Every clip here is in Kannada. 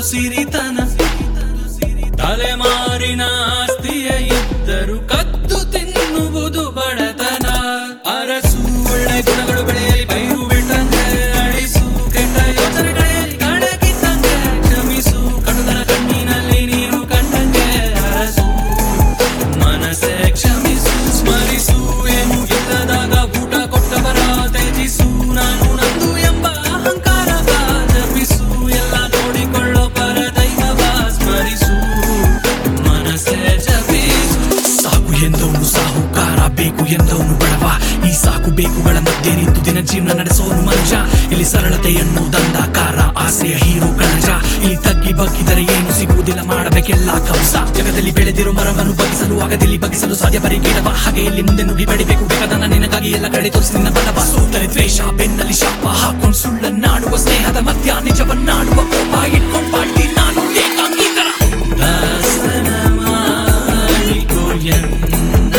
ಸಿರಿತನ ತಲೆಮಾರಿನ ಆಸ್ತಿಯ ಇದ್ದರು ಕದ್ದು ತಿನ್ನುವುದು ಬಡತನ ಅರಸು ಒಳ್ಳೆ ಗುಣಗಳು ಬೆಳೆಯಲಿ ಬೈರು ಬಿಟ್ಟಂತೆ ಅಳಿಸು ಕೆಟ್ಟ ಯೋಚನೆಗಳಲ್ಲಿ ಕಡಗಿದ್ದಂಗೆ ಕ್ಷಮಿಸು ಕಡುಗನ ಕಣ್ಣಿನಲ್ಲಿ ನೀರು ಕಂಡಂಗೆ ಅರಸು ಮನಸ್ಸೇ ಕ್ಷಮಿಸು ಸ್ಮರಿಸು ಏನು ಇಲ್ಲದಾಗ ಊಟ ಕೊಟ್ಟವರ ತ್ಯಜಿಸು ನಾನು ನಂದು ಎಂಬ ಅಹಂಕಾರ ಜಪಿಸು ಎಲ್ಲ ನೋಡಿಕೊಳ್ಳೋ ಪರ ದೈವವ ಸ್ಮರಿಸು ಮನಸ್ಸೇ ಜಪಿಸು ಸಾಕು ಎಂದವನು ಸಾಹುಕಾರ ಬೇಕು ಎಂದವನು ಬಡವ ಈ ಸಾಕು ಬೇಕುಗಳ ಮಧ್ಯೆ ನಿಂತು ದಿನ ಜೀವನ ನಡೆಸೋನು ಮನುಜ ಇಲ್ಲಿ ಸರಳತೆ ಎನ್ನುವುದಂದಾಕಾರ ಆಸೆಯ ಹೀರೋ ಕಣಜ ಇಲ್ಲಿ ತಗ್ಗಿ ಬಗ್ಗಿದರೆ ಏನು ಸಿಗುವುದಿಲ್ಲ ಮಾಡಬೇಕೆಲ್ಲ ಕವಸ ಜಗದಲ್ಲಿ ಬೆಳೆದಿರೋ ಮರವನ್ನು ಬಗ್ಗಿಸಲು ಆಗದಿಲ್ಲಿ ಬಗ್ಗಿಸಲು ಸಾಧ್ಯ ಬರೀ ಗಿಡವ ಹಾಗೆ ಇಲ್ಲಿ ಮುಂದೆ ನುಡಿ ಬಡಿಬೇಕು ಬೇಕಾದನ್ನ ನಿನಗಾಗಿ ಎಲ್ಲ ಕಡೆ ತೋರಿಸಿ ನಿನ್ನ ಬಲವ ಸೋತರೆ ದ್ವೇಷ ಬೆನ್ನಲ್ಲಿ ಶಾಪ ಹಾಕೊಂಡು ಸುಳ್ಳನ್ನಾಡುವ ಸ್ನೇಹದ ಮಧ್ಯ ನಿಜವನ್ನಾಡುವ ಕೋಪ ಇಟ್ಕೊಂಡು ಪಾಟಿ ನಾನು ಏಕಾಂಗಿತರ ದಾಸನ ಮಾಡಿಕೊ ಎನ್ನ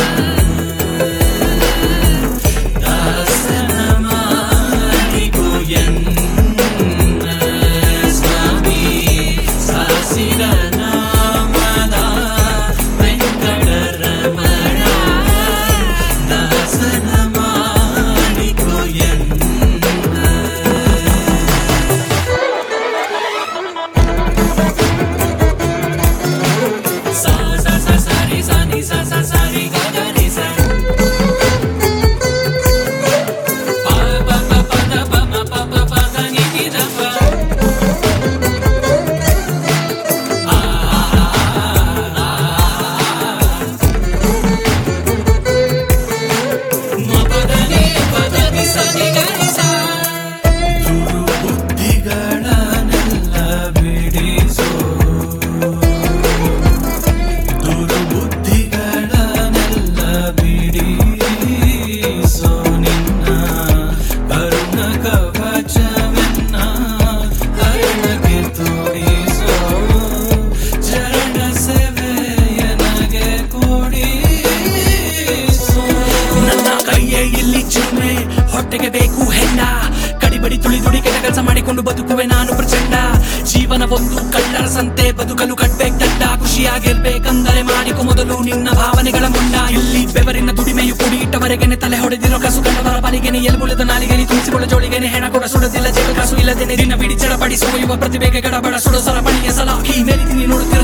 ದಾಸನ ಮಾಡಿಕೊ ಎನ್ನ ಸ್ವಾಮಿ ಸಾಸಿರ ನಾಮದ ವೆಂಕಟರಮಣ ದಾಸನ ಮಾಡಿಕೊ ಎನ್ನ sa sa sa sa ri sa ni sa sa sa ri ga ga ni sa pa pa pa pa da pa ma pa pa pa da ni ni da pa ma pa da ni pa da ni sa ni ga ni sa ದುರ್ಬುದ್ಧಿಗಳನ್ನೆಲ್ಲ ಬಿಡಿಸೋ ದುರ್ಬುದ್ಧಿಗಳನ್ನೆಲ್ಲ ಬಿಡಿಸೋ ನಿನ್ನ ಕರುಣ ಕವಚವೆನ್ನ ಹರಣಕ್ಕೆ ತೋರಿಸೋ ಚರಣ ಸೇವೆಯನಗೆ ಕೊಡಿಸೋ ನನ್ನ ಕೈಯೇ ಇಲ್ಲಿ ಚಿಲ್ಮೆ ಹೊಟ್ಟೆಗೆ ಬೇಕು ಹೆಣ್ಣ ಕಡಿಬಡಿ ತುಳಿದುಡಿ ಕೆಟ್ಟ ಕೆಲಸ ಮಾಡಿಕೊಂಡು ಬದುಕುವೆ ನಾನು ಪ್ರಚಂಡ ಜೀವನ ಒಂದು ಕಳ್ಳರ ಸಂತೆ ಬದುಕಲು ಕಟ್ಬೇಕ್ ದಂಡ ಖುಷಿಯಾಗಿರ್ಬೇಕಂದರೆ ಮಾಡಿಕೊ ಮೊದಲು ನಿನ್ನ ಭಾವನೆಗಳ ಮುಂಡ ಇಲ್ಲಿ ಬೆವರಿನ ದುಡಿಮೆಯು ಕುಡಿ ಇಟ್ಟವರೆಗೆನೆ ತಲೆ ಹೊಡೆದಿರೋ ಕಸು ಕಂಡವರ ಬಲಿಗೆನೆ ಎಲ್ಬುಳದ ನಾಲಿಗೆನೆ ತುಂಬಿಸಿಕೊಳ್ಳ ಜೋಳಿಗೆನೆ ಹೆಣ ಕೂಡ ಸುಡದಿಲ್ಲ ಜೇಬ ಕಾಸು ಇಲ್ಲದೇನೆ ದಿನ ಬಿಡಿ ಚಡಪಡಿಸುವ ಯುವ ಪ್ರತಿಭೆಗೆ ಗಡಬಡ ಸುಡೋ ಸರಪಣಿಯ ಸಲಾಖಿ ಮೇಲಿದ್ದೀನಿ ನೋಡುತ್ತಿರೋ